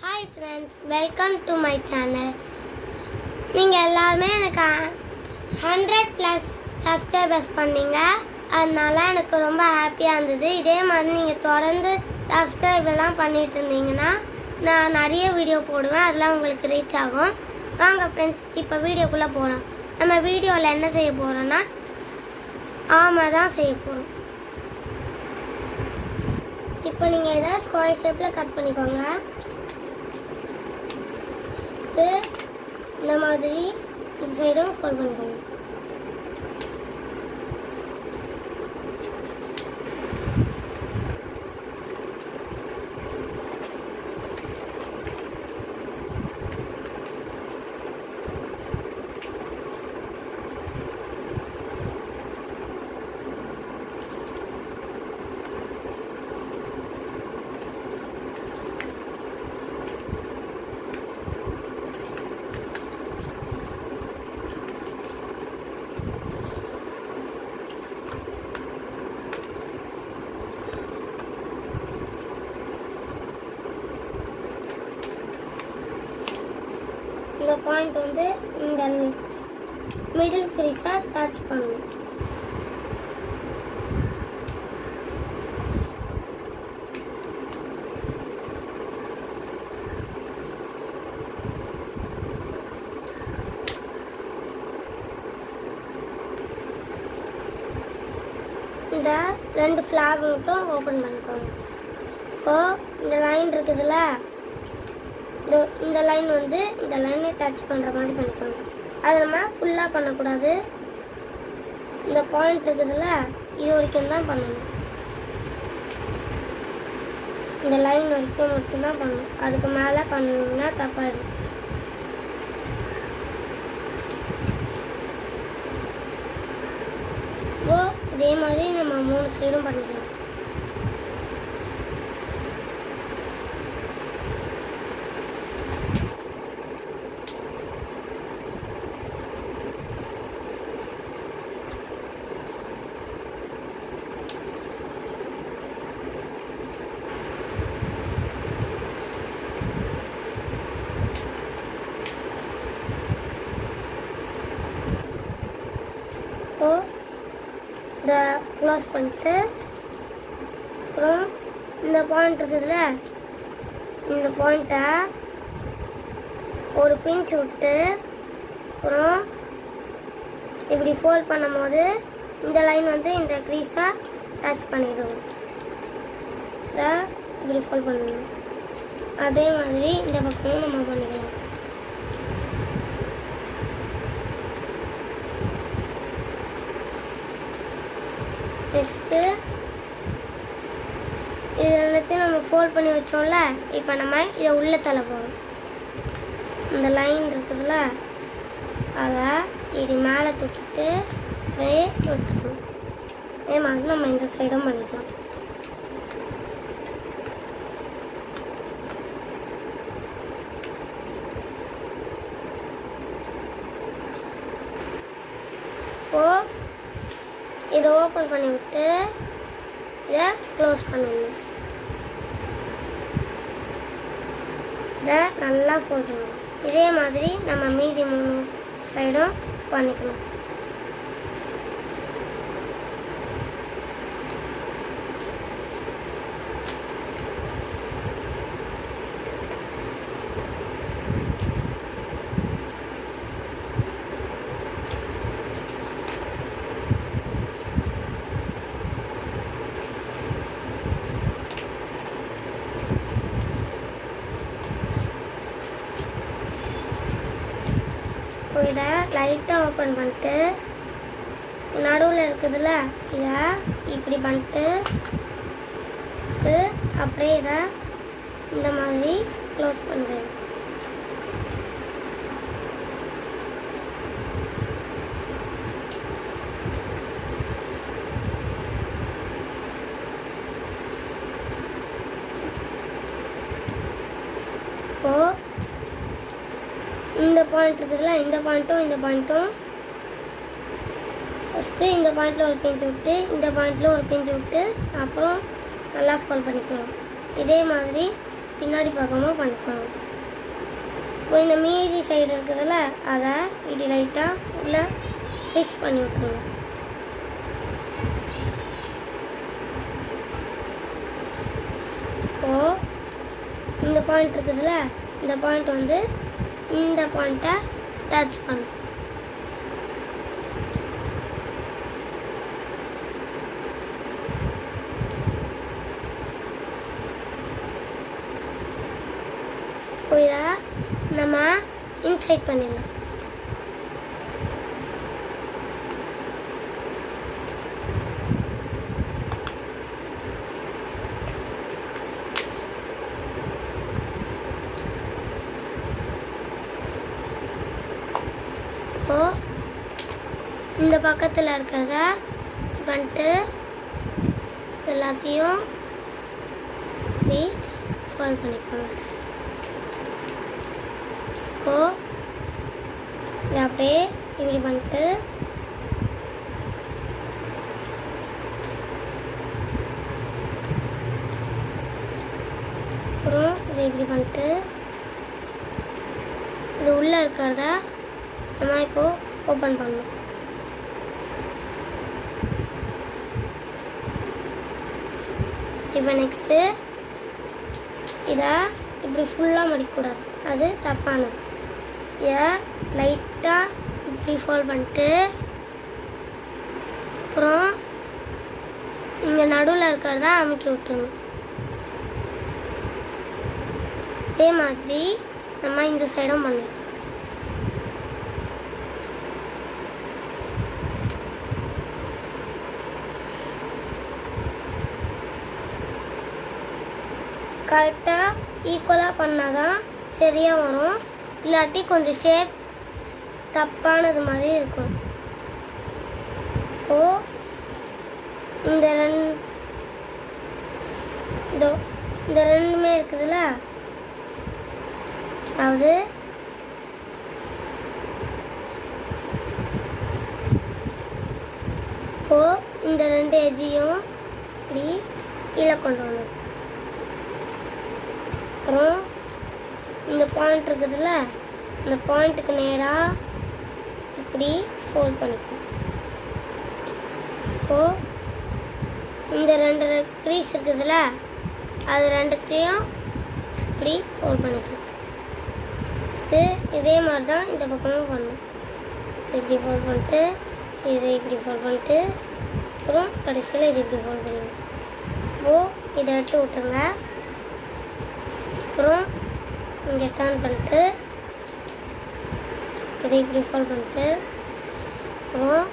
hi friends welcome to my channel நீங்கள் எல்லாருமே எனக்கு ஹண்ட்ரட் ப்ளஸ் சப்ஸ்கிரைபர்ஸ் பண்ணீங்க அதனால எனக்கு ரொம்ப ஹாப்பியாக இருந்தது இதே மாதிரி நீங்கள் தொடர்ந்து சப்ஸ்கிரைப் எல்லாம் பண்ணிட்டு இருந்தீங்கன்னா நான் நிறைய வீடியோ போடுவேன் அதெல்லாம் உங்களுக்கு ரீச் ஆகும் வாங்க ஃப்ரெண்ட்ஸ் இப்போ வீடியோக்குள்ளே போகலாம் நம்ம வீடியோவில் என்ன செய்ய போகிறோன்னா ஆமாம் தான் செய்ய போகிறோம் இப்போ நீங்கள் எதாவது ஸ்கொயர் ஷேப்பில் கட் பண்ணிக்கோங்க இது இந்த மாதிரி இந்த சைடும் ஃபோல்ட் பண்ணிக்கோங்க இந்த பாயிண்ட் வந்து இந்த மிடில் கிரீஸாக டச் பண்ணணும் இந்த ரெண்டு ஃப்ளாப் மட்டும் ஓப்பன் பண்ணிக்கோங்க இப்போ இந்த லைன் இருக்குதுல்ல இந்த இந்த லைன் வந்து இந்த லைனை டச் பண்ணுற மாதிரி பண்ணிக்கோங்க அதை நம்ம ஃபுல்லாக பண்ணக்கூடாது இந்த பாயிண்ட் இருக்குதுல்ல இது வரைக்கும் தான் பண்ணணும் இந்த லைன் வரைக்கும் மட்டும்தான் பண்ணணும் அதுக்கு மேலே பண்ணீங்கன்னா தப்பாயிடும் இப்போ இதே மாதிரி நம்ம மூணு சைடும் பண்ணிக்கலாம் இப்போ இதை க்ளோஸ் பண்ணிட்டு அப்புறம் இந்த பாயிண்ட் இருக்குதுல்ல இந்த பாயிண்ட்டை ஒரு பிஞ்ச் விட்டு அப்புறம் இப்படி ஃபோல்ட் பண்ணும்போது இந்த லைன் வந்து இந்த க்ரீஸை டச் பண்ணிடும் இதை இப்படி ஃபோல்ட் பண்ணணும் அதே மாதிரி இந்த பக்கமும் நம்ம பண்ணிக்கலாம் நெக்ஸ்ட்டு இது எல்லாத்தையும் நம்ம ஃபோல்ட் பண்ணி வச்சோம்ல இப்போ நம்ம இதை உள்ள தள்ள போகிறோம் இந்த லைன் இருக்குதுல்ல அதை இப்படி மேலே தூக்கிட்டு அப்படியே விட்டுக்கணும் அதே மாதிரி நம்ம இந்த சைடும் பண்ணிக்கலாம் இப்போது இதை ஓப்பன் பண்ணி விட்டு இதை க்ளோஸ் பண்ணிடணும் இதை நல்லா ஃபோல்ட் பண்ணணும் இதே மாதிரி நம்ம மீதி மூணு சைடும் பண்ணிக்கணும் இப்போ இதை லைட்டாக ஓப்பன் பண்ணிட்டு நடுவில் இருக்குதுல்ல இதை இப்படி பண்ணிட்டு first அப்படியே இதை இந்த மாதிரி க்ளோஸ் பண்ணுறேன் இப்போது இந்த பாயிண்ட் இருக்குதுல்ல இந்த பாயிண்ட்டும் இந்த பாயிண்ட்டும் ஃபஸ்ட்டு இந்த பாயிண்டில் ஒரு பிஞ்சு விட்டு இந்த பாயிண்டில் ஒரு பிஞ்சு விட்டு அப்புறம் நல்லா ஃபோல்ட் பண்ணிக்கலாம் இதே மாதிரி பின்னாடி பக்கமாக பண்ணிக்குவாங்க இப்போ இந்த மீதி சைடு இருக்குதுல்ல அதை இப்படி லைட்டாக உள்ள ஃபிக்ஸ் பண்ணி விட்டுருங்க இப்போ இந்த பாயிண்ட் இருக்குதுல்ல இந்த பாயிண்ட் வந்து இந்த பாயிண்ட்டை டச் பண்ணும் இப்போ இதை நம்ம இன்சைட் பண்ணிடலாம் இப்போ இந்த பக்கத்தில் இருக்கிறத பண்ணிட்டு எல்லாத்தையும் இப்படி ஃபால் பண்ணிக்கோங்க இப்போ இதை அப்படியே இப்படி பண்ணிட்டு அப்புறம் இதை இப்படி பண்ணிட்டு இது உள்ளே இருக்கிறத நம்ம இப்போ ஓப்பன் பண்ணணும் இப்போ நெக்ஸ்ட்டு இதை இப்படி ஃபுல்லாக மடிக்கக்கூடாது அது தப்பானது இதை லைட்டாக இப்படி ஃபோல்ட் பண்ணிட்டு அப்புறம் இங்கே நடுவில் இருக்கிறத அமுக்கி விட்டுணும் அதே மாதிரி நம்ம இந்த சைடும் பண்ணலாம் கரெக்டாக ஈக்குவலாக பண்ணால் தான் சரியாக வரும் இல்லாட்டி கொஞ்சம் ஷேப் தப்பானது மாதிரி இருக்கும் ஓ இந்த ரெண்டு இதோ இந்த ரெண்டுமே இருக்குதுல்ல அதாவது இப்போ இந்த ரெண்டு எஜ்ஜையும் இப்படி கீழே கொண்டு வரணும் அப்புறம் இந்த பாயிண்ட் இருக்குதுல்ல இந்த பாயிண்ட்டுக்கு நேராக இப்படி ஃபோல்ட் பண்ணிக்கணும் இப்போ இந்த ரெண்டு க்ரீஸ் இருக்குதுல்ல அது ரெண்டுத்தையும் இப்படி ஃபோல்ட் பண்ணிக்கணும் ஃபஸ்ட்டு இதே மாதிரி தான் இந்த பக்கமும் பண்ணணும் இப்படி ஃபோல்ட் பண்ணிட்டு இதை இப்படி ஃபோல்ட் பண்ணிட்டு அப்புறம் கடைசியில் இது இப்படி ஃபோல்ட் பண்ணிக்கணும் இப்போ இதை எடுத்து விட்டுருங்க அப்புறம் இங்கே டர்ன் பண்ணிட்டு இதை இப்படி ஃபோல்ட் பண்ணிட்டு அப்புறம்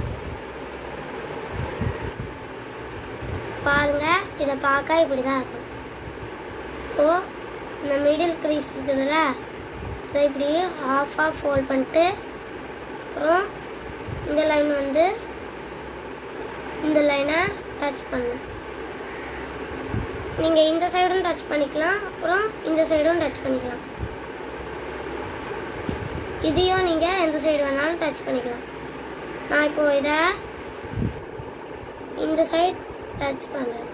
பாருங்க இதை பார்க்க இப்படி தான் இருக்கும் இப்போ இந்த மிடில் க்ரீஸ் இருக்குதுல்ல இதை இப்படி ஆஃப் ஆஃப் ஃபோல்ட் பண்ணிட்டு அப்புறம் இந்த லைன் வந்து இந்த லைனை டச் பண்ணணும் நீங்கள் இந்த சைடும் டச் பண்ணிக்கலாம் அப்புறம் இந்த சைடும் டச் பண்ணிக்கலாம் இதையும் நீங்கள் எந்த சைடு வேணாலும் டச் பண்ணிக்கலாம் நான் இப்போ இதை இந்த சைடு டச் பண்ணுறேன்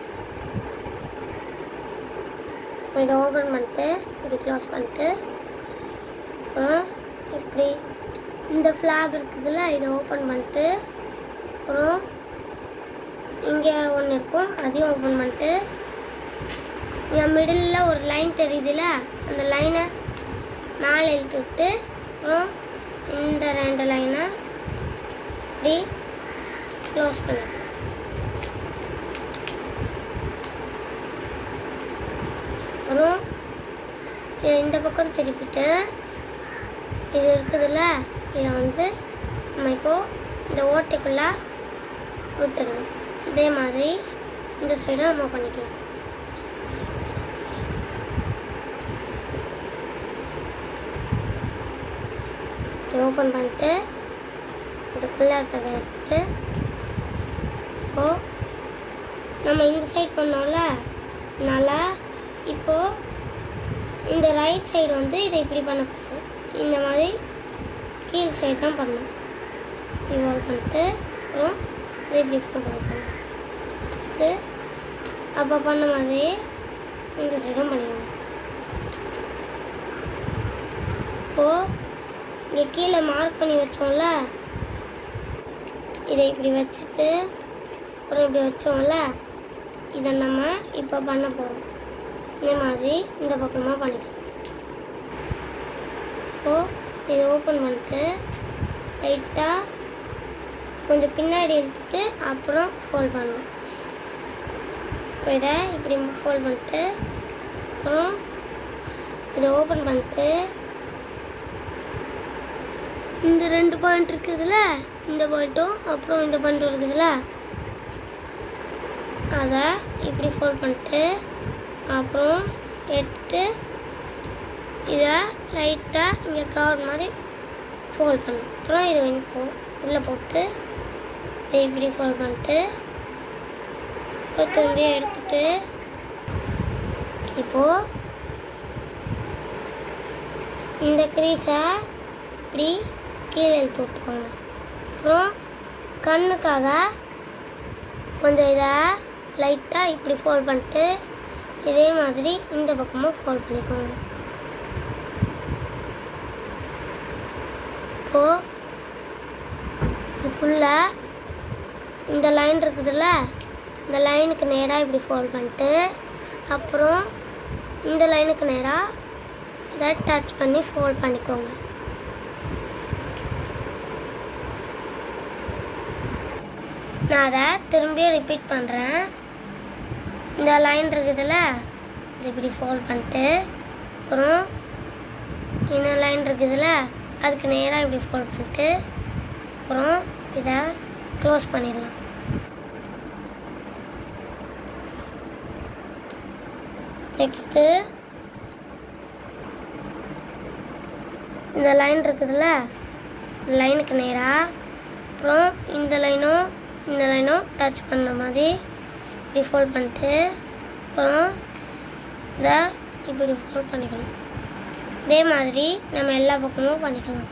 இதை ஓப்பன் பண்ணிட்டு இப்படி க்ளோஸ் பண்ணிட்டு அப்புறம் இப்படி இந்த ஃப்ளாப் இருக்குதுல்ல இதை ஓப்பன் பண்ணிட்டு அப்புறம் இங்கே ஒன்று இருக்கும் அதையும் ஓப்பன் பண்ணிட்டு என் மிடில் ஒரு லைன் தெரியுதுல்ல அந்த லைனை மேலே இழுத்து விட்டு அப்புறம் இந்த ரெண்டு லைனை இப்படி க்ளோஸ் பண்ணு அப்புறம் இதை இந்த பக்கம் திருப்பிட்டேன் இது இருக்குதுல்ல இதை வந்து நம்ம இப்போது இந்த ஓட்டைக்குள்ளே விட்டுடலாம் இதே மாதிரி இந்த சைடும் நம்ம பண்ணிக்கலாம் ஓப்பன் பண்ணிட்டு இதுக்குள்ளே இருக்கிறத எடுத்துட்டு இப்போ நம்ம இந்த சைட் பண்ணோம்ல அதனால் இப்போ இந்த ரைட் சைடு வந்து இதை இப்படி பண்ணக்கூடாது இந்த மாதிரி கீழ் சைடு தான் பண்ணணும் இப்படி ஹோல்ட் பண்ணிட்டு அப்புறம் இதை இப்படி ஃபோல்ட் பண்ணிக்கணும் ஃபஸ்ட்டு அப்போ பண்ண மாதிரியே இந்த சைடும் பண்ணிக்கணும் இப்போது இங்கே கீழே மார்க் பண்ணி வச்சோம்ல இதை இப்படி வச்சுட்டு அப்புறம் இப்படி வச்சோம்ல இதை நம்ம இப்போ பண்ண போகிறோம் இதே மாதிரி இந்த பக்கமாக பண்ணிக்கலாம் இப்போது இதை ஓப்பன் பண்ணிட்டு லைட்டாக கொஞ்சம் பின்னாடி எடுத்துட்டு அப்புறம் ஃபோல்ட் பண்ணணும் அப்புறம் இதை இப்படி ஃபோல்ட் பண்ணிட்டு அப்புறம் இதை ஓப்பன் பண்ணிட்டு இந்த ரெண்டு பாயிண்ட் இருக்குதுல்ல இந்த பாயிண்ட்டும் அப்புறம் இந்த பாயிண்ட்டும் இருக்குதுல்ல அதை இப்படி ஃபோல்ட் பண்ணிட்டு அப்புறம் எடுத்துட்டு இதை லைட்டாக இங்கே கவர் மாதிரி ஃபோல்ட் பண்ணணும் அப்புறம் இதை வந்து போ உள்ளே போட்டு இதை இப்படி ஃபோல்ட் பண்ணிட்டு இப்போ திரும்பி எடுத்துட்டு இப்போது இந்த க்ரீஸை இப்படி கீழே இழுத்து விட்டுக்கோங்க அப்புறம் கண்ணுக்காக கொஞ்சம் இதை லைட்டாக இப்படி ஃபோல்ட் பண்ணிட்டு இதே மாதிரி இந்த பக்கமும் ஃபோல்ட் பண்ணிக்கோங்க இப்போது இதுக்குள்ள இந்த லைன் இருக்குதுல்ல இந்த லைனுக்கு நேராக இப்படி ஃபோல்ட் பண்ணிட்டு அப்புறம் இந்த லைனுக்கு நேராக இதை டச் பண்ணி ஃபோல்ட் பண்ணிக்கோங்க நான் அதை திரும்பி ரிப்பீட் பண்ணுறேன் இந்த லைன் இருக்குதுல்ல இது இப்படி ஃபோல்ட் பண்ணிட்டு அப்புறம் இந்த லைன் இருக்குதுல்ல அதுக்கு நேராக இப்படி ஃபோல்ட் பண்ணிட்டு அப்புறம் இதை க்ளோஸ் பண்ணிடலாம் நெக்ஸ்ட்டு இந்த லைன் இருக்குதுல்ல இந்த லைனுக்கு நேராக அப்புறம் இந்த லைனும் இந்த லைனும் டச் பண்ணுற மாதிரி இப்படி ஃபோல்ட் பண்ணிட்டு அப்புறம் இதை இப்படி ஃபோல்ட் பண்ணிக்கணும் இதே மாதிரி நம்ம எல்லா பக்கமும் பண்ணிக்கலாம்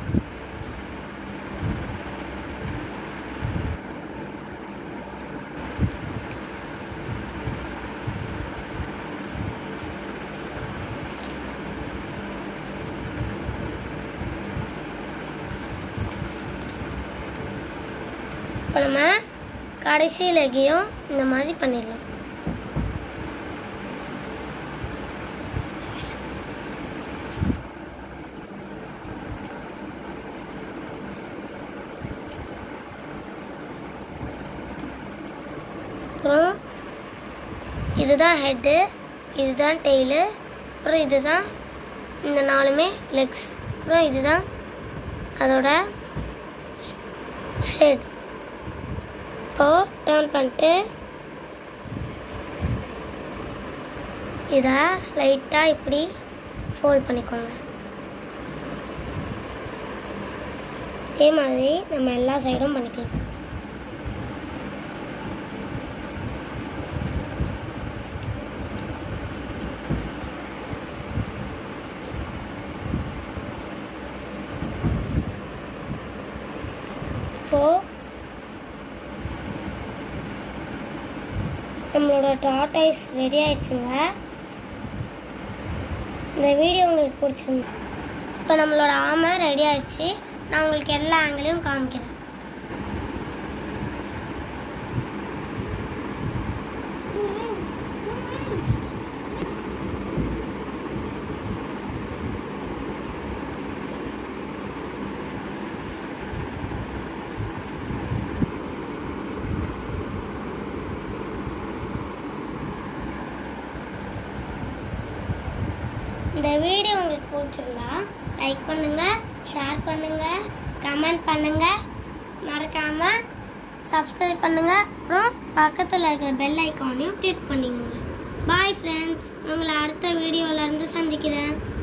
இப்போ நம்ம கடைசி லெக்கையும் இந்த மாதிரி பண்ணிடலாம் அப்புறம் இதுதான் ஹெட்டு இதுதான் டெய்லு அப்புறம் இதுதான் இந்த நாலுமே லெக்ஸ் அப்புறம் இதுதான் அதோட ஷேட் இப்போது டர்ன் பண்ணிட்டு இதை லைட்டாக இப்படி ஃபோல்ட் பண்ணிக்கோங்க இதே மாதிரி நம்ம எல்லா சைடும் பண்ணிக்கலாம் இப்போது நம்மளோட டாட்டாய்ஸ் ரெடி ஆயிடுச்சுங்க இந்த வீடியோ உங்களுக்கு பிடிச்சிருந்து இப்போ நம்மளோட ஆமை ரெடி ஆயிடுச்சு நான் உங்களுக்கு எல்லா ஆங்கிலையும் காமிக்கிறேன் இந்த வீடியோ உங்களுக்கு பிடிச்சிருந்தா லைக் பண்ணுங்க ஷேர் பண்ணுங்க கமெண்ட் பண்ணுங்க மறக்காம சப்ஸ்கிரைப் பண்ணுங்க அப்புறம் பக்கத்தில் இருக்கிற பெல் ஐக்கானையும் கிளிக் பண்ணிக்கோங்க பாய் ஃப்ரெண்ட்ஸ் உங்களை அடுத்த வீடியோல இருந்து சந்திக்கிறேன்